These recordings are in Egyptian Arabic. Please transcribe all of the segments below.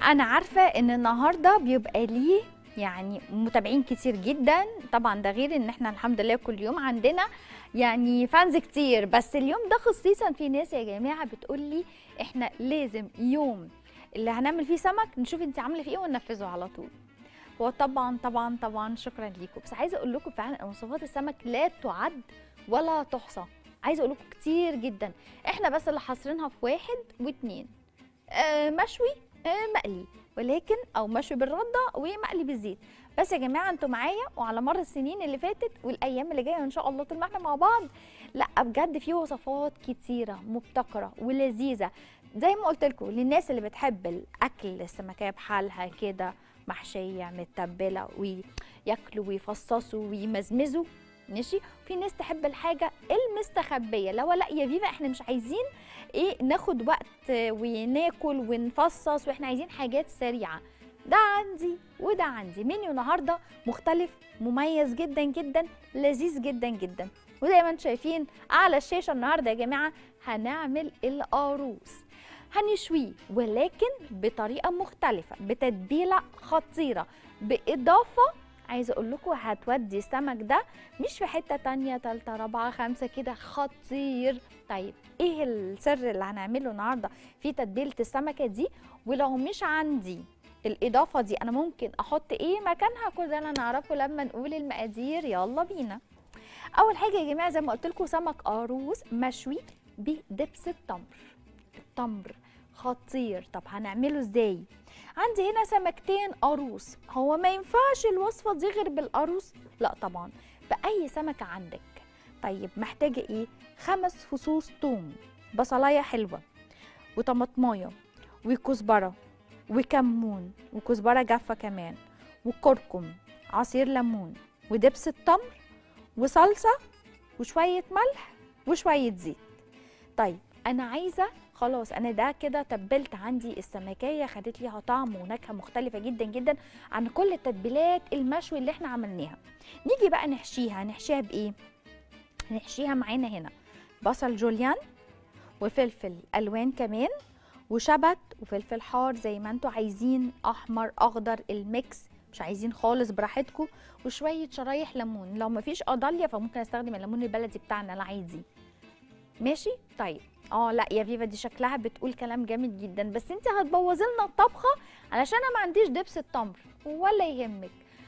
انا عارفه ان النهارده بيبقى ليه يعني متابعين كتير جدا طبعا ده غير ان احنا الحمد لله كل يوم عندنا يعني فانز كتير بس اليوم ده خصيصا في ناس يا جماعه بتقول لي احنا لازم يوم اللي هنعمل فيه سمك نشوف انت عامله فيه ايه وننفذه على طول هو طبعا طبعا طبعا شكرا ليكم بس عايزه اقول لكم فعلا ان وصفات السمك لا تعد ولا تحصى عايزه اقول لكم كتير جدا احنا بس اللي حاصرينها في واحد واتنين آه مشوي آه مقلي ولكن او مشوي بالرده ومقلي بالزيت بس يا جماعه انتوا معايا وعلى مر السنين اللي فاتت والايام اللي جايه ان شاء الله طول ما احنا مع بعض لا بجد في وصفات كتيره مبتكره ولذيذه زي ما قلت لكم للناس اللي بتحب الاكل السمكيه بحالها كده محشيه متبله وياكلوا ويفصصوا ويمزمزوا ماشي في ناس تحب الحاجه المستخبيه لو لا يا فيفا احنا مش عايزين ايه ناخد وقت وناكل ونفصص واحنا عايزين حاجات سريعه ده عندي وده عندي منيو النهارده مختلف مميز جدا جدا لذيذ جدا جدا وزي ما انتم شايفين على الشاشه النهارده يا جماعه هنعمل القاروص هنشويه ولكن بطريقه مختلفه بتتبيله خطيره باضافه عايزه اقول لكم هتودي السمك ده مش في حته تانية تالتة رابعه خمسه كده خطير طيب ايه السر اللي هنعمله النهارده في تتبيله السمكه دي ولو مش عندي الاضافه دي انا ممكن احط ايه مكانها كل ده انا نعرفه لما نقول المقادير يلا بينا اول حاجه يا جماعه زي ما قلت لكم سمك قاروص مشوي بدبس التمر التمر خطير طب هنعمله ازاي عندي هنا سمكتين قاروص هو ما ينفعش الوصفه دي غير بالقاروص لا طبعا باي سمكه عندك طيب محتاجه ايه خمس فصوص توم بصلايه حلوه وطماطمايه وكزبره وكمون وكزبره جافه كمان وكركم عصير ليمون ودبس التمر وصلصه وشويه ملح وشويه زيت طيب انا عايزه خلاص انا ده كده تبلت عندي السمكيه خدت ليها طعم ونكهه مختلفه جدا جدا عن كل التتبيلات المشوي اللي احنا عملناها نيجي بقى نحشيها نحشيها بايه هنحشيها معانا هنا بصل جوليان وفلفل الوان كمان وشبت وفلفل حار زي ما انتوا عايزين احمر اخضر الميكس مش عايزين خالص براحتكم وشويه شرايح ليمون لو مفيش قضاليا فممكن استخدم الليمون البلدي بتاعنا العادي ماشي طيب اه لا يا فيفا دي شكلها بتقول كلام جامد جدا بس انت هتبوظي لنا الطبخه علشان انا ما عنديش دبس التمر ولا يهمك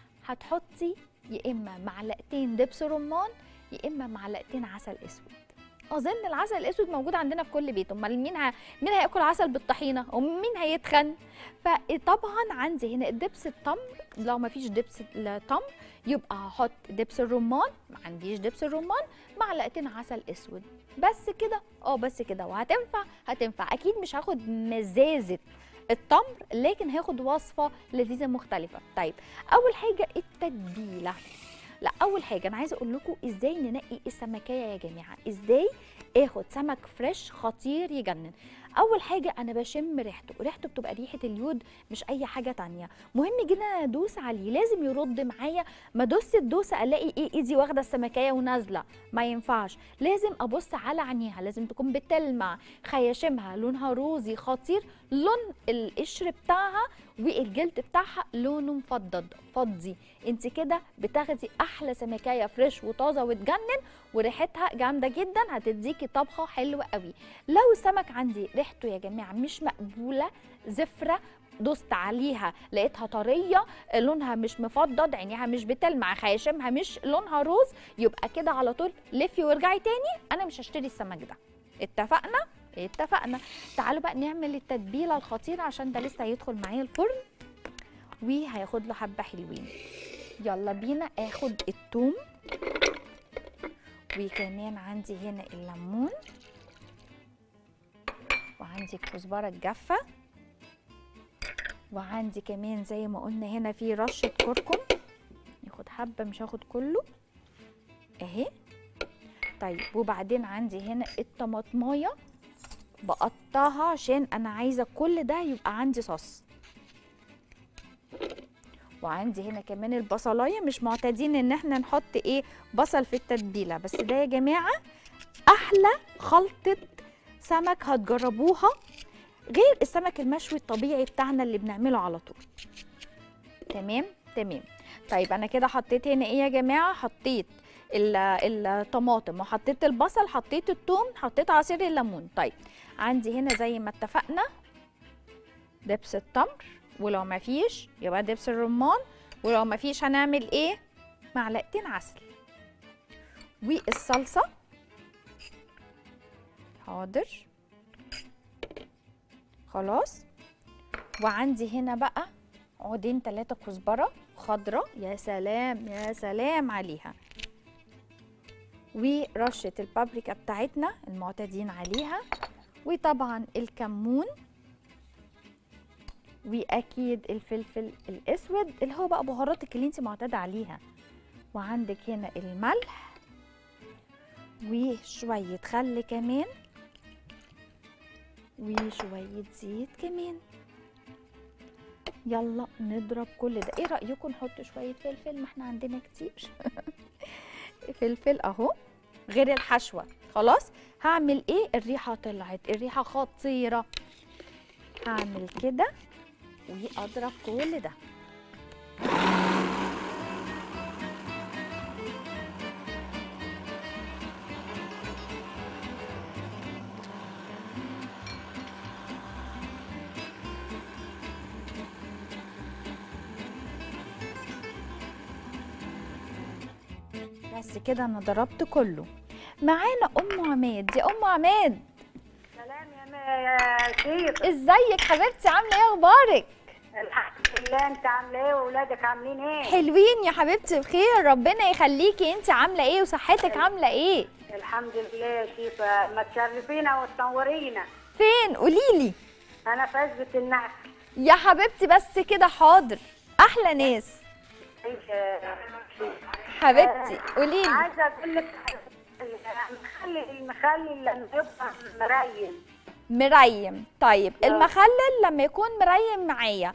هتحطي يا اما معلقتين دبس رمان يا اما معلقتين عسل اسود اظن العسل الاسود موجود عندنا في كل بيت امال مين ه... مين هياكل عسل بالطحينه ومين هيتخن فطبعا عندي هنا دبس التمر لو ما فيش دبس التمر يبقى هحط دبس الرمان ما عنديش دبس الرمان معلقتين عسل اسود بس كده اه بس كده وهتنفع هتنفع اكيد مش هاخد مزازه التمر لكن هاخد وصفه لذيذه مختلفه طيب اول حاجه التتبيله لا اول حاجه انا عايزه اقول لكم ازاي ننقي السمكيه يا جماعه ازاي اخد سمك فريش خطير يجنن اول حاجه انا بشم ريحته ريحته بتبقى ريحه اليود مش اي حاجه تانية مهم جدا ادوس عليه لازم يرد معايا ما ادوس الدوسه الاقي ايه ايدي واخده السمكيه ونازله ما ينفعش لازم ابص على عينيها لازم تكون بتلمع خياشمها لونها روزي خطير لون القشر بتاعها والجلد بتاعها لونه مفضد فضي انت كده بتاخدي احلى سمكيه فريش وطازه وتجنن وريحتها جامده جدا هتديكي طبخه حلوه قوي لو السمك عندي ريحته يا جماعه مش مقبوله زفره دوست عليها لقيتها طريه لونها مش مفضد عينيها مش بتلمع خياشمها مش لونها روز يبقى كده على طول لفي وارجعي تاني انا مش هشتري السمك ده اتفقنا اتفقنا تعالوا بقى نعمل التتبيله الخطيره عشان ده لسه هيدخل معايا الفرن وهياخد له حبه حلوين يلا بينا اخد الثوم وكمان عندي هنا الليمون وعندي الكزبره الجافه وعندي كمان زي ما قلنا هنا في رشه كركم ناخد حبه مش هاخد كله اهي طيب وبعدين عندي هنا الطماطمايه بقطعها عشان انا عايزه كل ده يبقى عندي صوص وعندي هنا كمان البصلايه مش معتادين ان احنا نحط ايه بصل في التتبيله بس ده يا جماعه احلى خلطه سمك هتجربوها غير السمك المشوي الطبيعي بتاعنا اللي بنعمله على طول تمام تمام طيب انا كده حطيت هنا ايه يا جماعه حطيت ال- الطماطم وحطيت البصل حطيت الثوم حطيت عصير الليمون طيب عندي هنا زي ما اتفقنا دبس التمر ولو ما فيش يبقى دبس الرمان ولو ما فيش هنعمل ايه معلقتين عسل والصلصه حاضر خلاص وعندي هنا بقى عودين ثلاثة كزبرة خضرة يا سلام يا سلام عليها ورشة البابريكا بتاعتنا المعتادين عليها وطبعا الكمون واكيد الفلفل الاسود اللي هو بقى بهاراتك اللي انت معتاده عليها وعندك هنا الملح وشويه خل كمان وشويه زيت كمان يلا نضرب كل ده ايه رايكم نحط شويه فلفل ما احنا عندنا كتير فلفل اهو غير الحشوه خلاص هعمل ايه الريحه طلعت الريحه خطيره هعمل كده واضرب كل ده بس كده انا ضربت كله معانا ام عماد يا ام عماد سلام يا م- يا شيخ ازيك حبيبتي عامله ايه اخبارك الحمد لله انت عامله ايه واولادك عاملين ايه حلوين يا حبيبتي بخير ربنا يخليكي انت عامله ايه وصحتك عامله ايه الحمد لله يا شيخ ما تشرفينا وتنورينا فين قوليلي انا في عزبة النخل يا حبيبتي بس كده حاضر احلى ناس حبيبتي قوليلي عايزه اقول لك المخلل المخلل لما يبقى مريم مريم طيب آه. المخلل لما يكون مريم معايا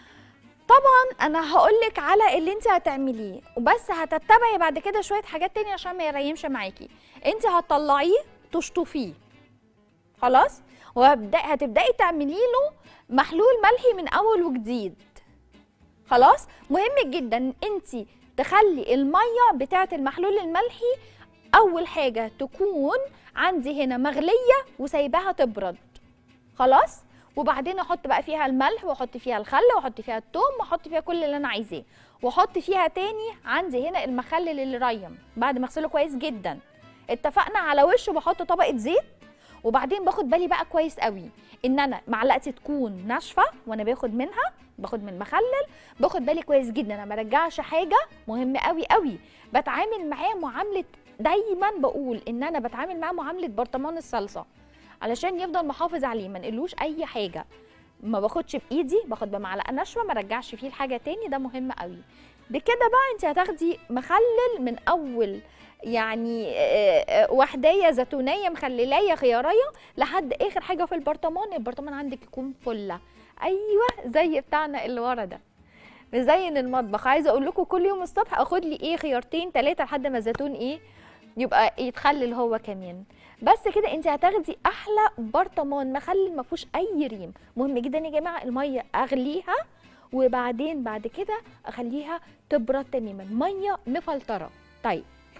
طبعا انا هقولك على اللي انت هتعمليه وبس هتتبعي بعد كده شويه حاجات تانية عشان ما يريمش معاكي انت هتطلعيه تشطفيه خلاص وهبدا هتبداي تعملي له محلول ملحي من اول وجديد خلاص مهم جدا انت تخلي الميه بتاعه المحلول الملحي اول حاجه تكون عندي هنا مغليه وسايباها تبرد خلاص وبعدين احط بقى فيها الملح واحط فيها الخل واحط فيها الثوم واحط فيها كل اللي انا عايزاه واحط فيها تاني عندي هنا المخلل اللي ريم بعد ما اغسله كويس جدا اتفقنا على وشه بحط طبقه زيت وبعدين باخد بالي بقى كويس قوي ان انا معلقتي تكون ناشفه وانا باخد منها باخد من المخلل باخد بالي كويس جدا انا ما برجعش حاجه مهم قوي قوي بتعامل معاه معامله دايما بقول ان انا بتعامل معاه معامله برطمان الصلصه علشان يفضل محافظ عليه ما نقلوش اي حاجه ما باخدش بايدي باخد بمعلقه ناشفه ما رجعش فيه الحاجه تاني ده مهم قوي بكده بقى انت هتاخدي مخلل من اول يعني آه، آه، وحدايه زيتونيه مخللايه خياريه لحد اخر حاجه في البرطمان البرطمان عندك يكون فله ايوه زي بتاعنا اللي ورا ده مزين المطبخ عايزه اقول لكم كل يوم الصبح اخد لي ايه خيارتين ثلاثه لحد ما الزيتون ايه يبقى يتخلل هو كمان بس كده انت هتاخدي احلى برطمان مخلل ما فيهوش اي ريم مهم جدا يا جماعه الميه اغليها وبعدين بعد كده اخليها تبرد تماما ميه مفلتره طيب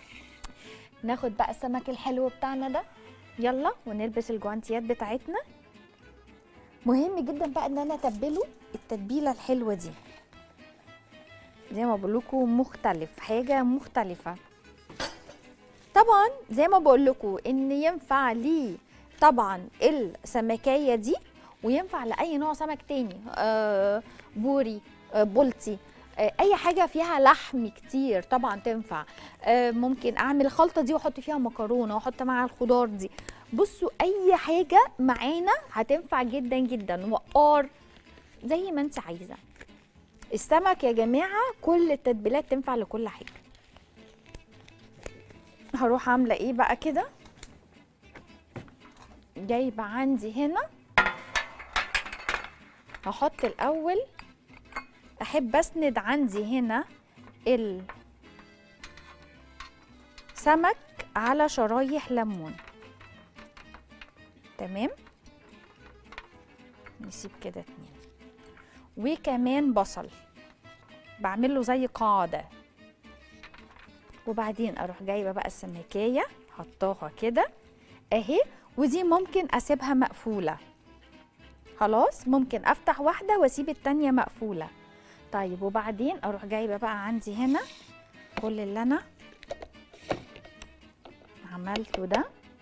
ناخد بقى السمك الحلو بتاعنا ده يلا ونلبس الجوانتيات بتاعتنا مهم جدا بقى ان انا اتبله التتبيله الحلوه دي زي ما بقول لكم مختلف حاجه مختلفه طبعا زي ما بقول لكم ان ينفع لي طبعا السمكيه دي وينفع لاي نوع سمك تاني آه بوري آه بولتي آه اي حاجه فيها لحم كتير طبعا تنفع آه ممكن اعمل الخلطه دي واحط فيها مكرونه واحط معاها الخضار دي بصوا اي حاجه معانا هتنفع جدا جدا وقار زي ما انت عايزه السمك يا جماعه كل التتبيلات تنفع لكل حاجه هروح عامله ايه بقى كده جايبه عندي هنا هحط الاول احب اسند عندي هنا السمك على شرايح ليمون تمام نسيب كده اتنين وكمان بصل بعمل له زي قاعده وبعدين اروح جايبه بقى السمكيه حطاها كده اهي ودي ممكن اسيبها مقفوله خلاص ممكن افتح واحده واسيب التانيه مقفوله طيب وبعدين اروح جايبه بقى عندي هنا كل اللي انا عملته ده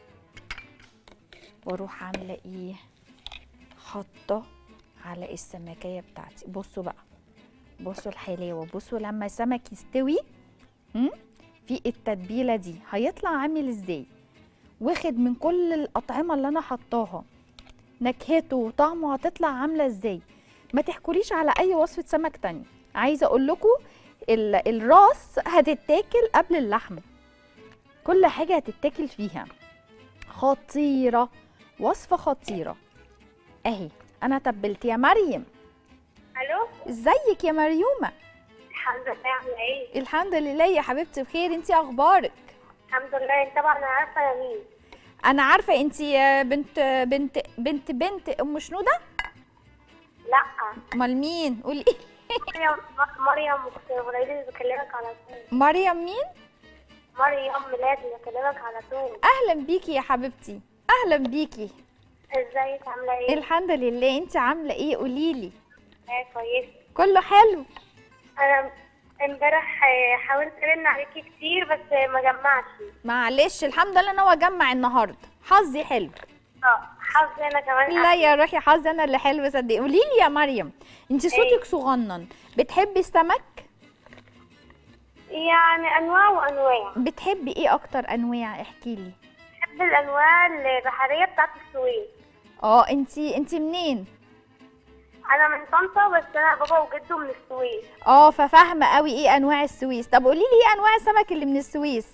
واروح عامله ايه حاطه على السمكيه بتاعتي بصوا بقى بصوا الحلاوه بصوا لما السمك يستوي م? في التتبيله دي هيطلع عامل ازاي واخد من كل الاطعمه اللي انا حطاها نكهته وطعمه هتطلع عامله ازاي ما تحكوليش على اي وصفه سمك تاني عايزه اقول لكم الراس هتتاكل قبل اللحمه كل حاجه هتتاكل فيها خطيره وصفه خطيره اهي انا تبلت يا مريم الو ازيك يا مريومه الحمد لله عامله ايه الحمد لله يا حبيبتي بخير انتي اخبارك الحمد لله انت طبعا عارفه يا مين انا عارفه انتي بنت بنت بنت بنت ام شنوده لا امال مين قولي مريم مريم اخت ابراهيم اللي بكلمك على طول مريم مين مريم ميلاد اللي بكلمك على طول اهلا بيكي يا حبيبتي اهلا بيكي ازيك عامله ايه الحمد لله انت عامله ايه قوليلي ايه كويس كله حلو انا امبارح آه، حاولت ارن عليكي كتير بس ما جمعش معلش الحمد لله انا هو اجمع النهارده حظي حلو اه حظي انا كمان لا يا روحي حظي انا اللي حلو صدقي قوليلي يا مريم انت صوتك صغنن بتحبي السمك يعني انواع وانواع بتحبي ايه اكتر انواع احكي لي بحب الانواع البحريه بتاعت السويس اه انت انت منين انا من طنطا بس انا بابا وجده من السويس اه ففاهمه قوي ايه انواع السويس طب قولي لي ايه انواع السمك اللي من السويس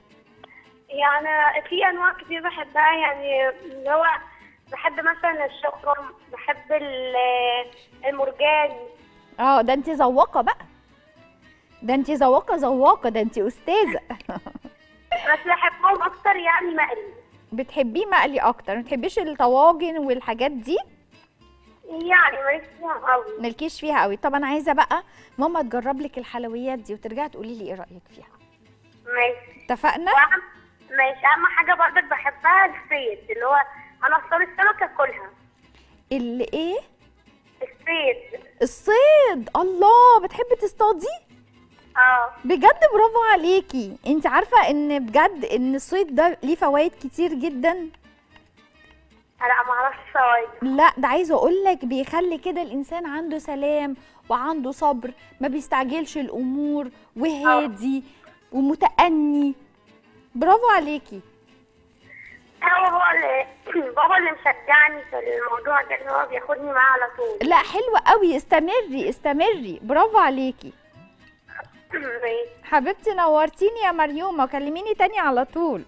يعني في انواع كتير بحبها يعني اللي هو بحب مثلا الشكرم بحب ال- المرجان اه ده انت ذواقه بقى ده انت ذواقه ذواقه ده انت استاذه بس بحبهم اكتر يعني مقلي بتحبيه مقلي اكتر ما بتحبيش الطواجن والحاجات دي يعني ماليش فيهم قوي مالكيش فيها قوي طب انا عايزه بقى ماما تجرب لك الحلويات دي وترجعي تقولي لي ايه رايك فيها ماشي اتفقنا وأهم ماشي اهم حاجه برضك بحبها الصيد اللي هو انا اختار السمك اكلها اللي ايه الصيد الصيد الله بتحبي تصطادي اه بجد برافو عليكي انت عارفه ان بجد ان الصيد ده ليه فوائد كتير جدا لا ما اعرفش فوايد لا ده عايزه اقول لك بيخلي كده الانسان عنده سلام وعنده صبر ما بيستعجلش الامور وهادي ومتأني برافو عليكي هو هو اللي بابا اللي مشجعني في الموضوع ده ان هو بياخدني معاه على طول لا حلوة قوي استمري استمري برافو عليكي ماشي. حبيبتي نورتيني يا مريومة كلميني تاني على طول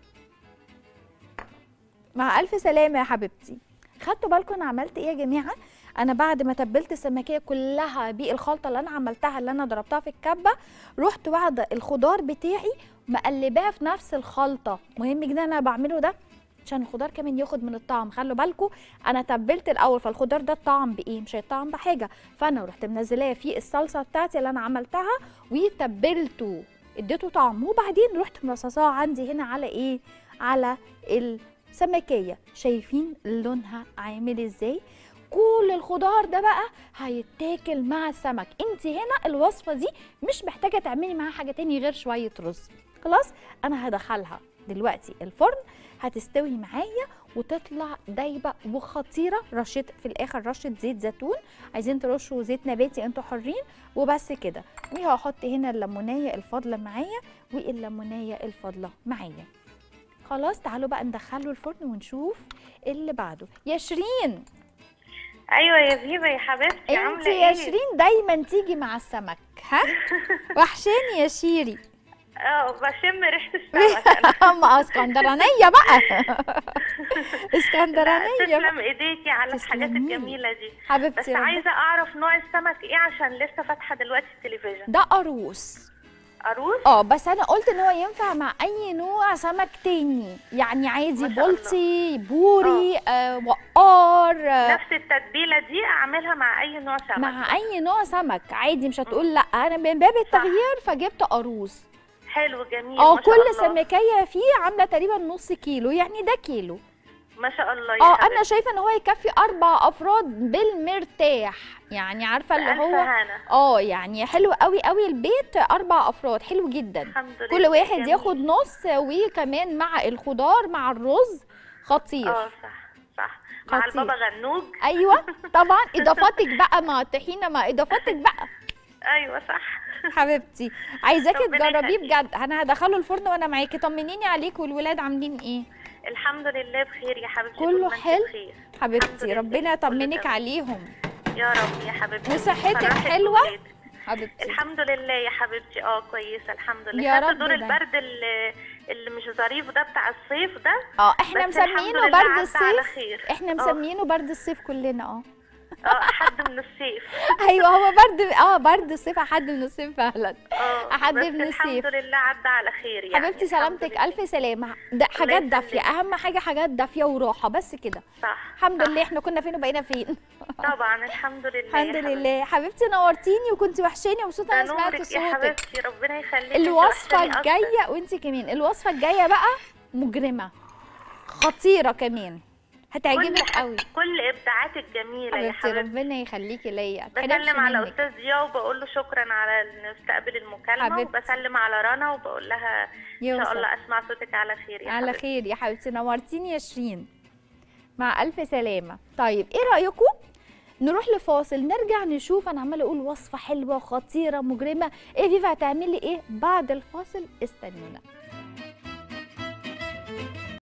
مع ألف سلامة يا حبيبتي خدتوا بالكم أنا عملت إيه يا جماعة أنا بعد ما تبلت السمكية كلها بالخلطة اللي أنا عملتها اللي أنا ضربتها في الكبة رحت واخدة الخضار بتاعي مقلباه في نفس الخلطة مهم جدا أنا بعمله ده عشان الخضار كمان ياخد من الطعم خلوا بالكم انا تبلت الاول فالخضار ده الطعم بايه مش هيطعم بحاجه فانا رحت منزلاه في الصلصه بتاعتي اللي انا عملتها وتبلته اديته طعم وبعدين رحت مرصصاه عندي هنا على ايه على السمكيه شايفين لونها عامل ازاي كل الخضار ده بقى هيتاكل مع السمك انت هنا الوصفه دي مش محتاجه تعملي معاها حاجه تاني غير شويه رز خلاص انا هدخلها دلوقتي الفرن هتستوي معايا وتطلع دايبه وخطيره رشيت في الاخر رشه زيت زيتون عايزين ترشوا زيت نباتي انتوا حرين وبس كده وهحط هنا الليمونيه الفاضله معايا والليمونيه الفاضله معايا خلاص تعالوا بقى ندخله الفرن ونشوف اللي بعده يا شيرين ايوه يا فيفا يا حبيبتي عامله انت ايه يا شيرين دايما تيجي مع السمك ها وحشاني يا شيري اه بشم ريحه السمك انا ما اسكندرانيه بقى اسكندرانيه بقى. تسلم ايديكي على الحاجات تسلميلي. الجميله دي بس حبيبتي ربنا- عايزه اعرف نوع السمك ايه عشان لسه فاتحه دلوقتي التلفزيون ده قاروص عروس اه بس انا قلت ان هو ينفع مع اي نوع سمك تاني يعني عادي ما شاء الله. بلطي بوري آه وقار آه نفس التتبيله دي اعملها مع اي نوع سمك مع اي نوع سمك عادي مش هتقول لا انا من باب التغيير فجبت قاروص حلو جميل اه ما شاء كل الله. سمكيه فيه عامله تقريبا نص كيلو يعني ده كيلو ما شاء الله يا اه حبيبتي. انا شايفه ان هو يكفي اربع افراد بالمرتاح يعني عارفه اللي ألف هو هنا. اه يعني حلو قوي قوي البيت اربع افراد حلو جدا الحمد لله كل واحد جميل. ياخد نص وكمان مع الخضار مع الرز خطير اه صح صح مع خطير. البابا غنوج ايوه طبعا اضافاتك بقى مع الطحينه مع اضافاتك بقى ايوه صح حبيبتي عايزاكي ربنا تجربيه يخليك. بجد انا هدخله الفرن وانا معاكي طمنيني عليك والولاد عاملين ايه الحمد لله بخير يا حبيبتي كله طول ما انت حلو؟ بخير. الحمد حبيبتي لله، ربنا كله يطمنك تمام. عليهم يا رب يا حبيبتي وصحتك فرحت حلوة؟ بولادك. حبيبتي الحمد لله يا حبيبتي اه كويسه الحمد لله يا خدت رب دور ده. البرد اللي, اللي مش ظريف ده بتاع الصيف ده اه احنا بس الحمد مسمينه لله برد عدى على الصيف خير. احنا آه. مسمينه برد الصيف كلنا اه اه حد من الصيف ايوه هو برد اه برد الصيف احد من الصيف فعلا اه أحد بس من الصيف. الحمد لله عدى على خير يعني حبيبتي الحمد سلامتك لله. الف سلامه ده حاجات يخليك. دافيه اهم حاجه حاجات دافيه وراحه بس كده صح الحمد صح. لله احنا كنا فين وبقينا فين طبعا الحمد لله الحمد يا حبيبتي. لله حبيبتي نورتيني وكنت وحشاني ومبسوطه ده انا سمعت نورك يا صوتك حبيبتي ربنا يخليك الوصفه انت وحشاني أكتر. الجايه وانت كمان الوصفه الجايه بقى مجرمه خطيره كمان هتعجبك كل قوي كل ابداعاتك جميله يا حبيبتي حبيبتي ربنا يخليكي ليا متحرمش بسلم على منك. استاذ ضياء وبقول له شكرا على انه استقبل المكالمه حبيبتي. وبسلم على رنا وبقول لها ان يوصل. شاء الله اسمع صوتك على خير يا على حبيبتي. خير يا حبيبتي نورتيني يا شيرين مع الف سلامه طيب ايه رايكم نروح لفاصل نرجع نشوف انا عماله اقول وصفه حلوه خطيره مجرمه ايه فيفا هتعملي ايه بعد الفاصل استنونا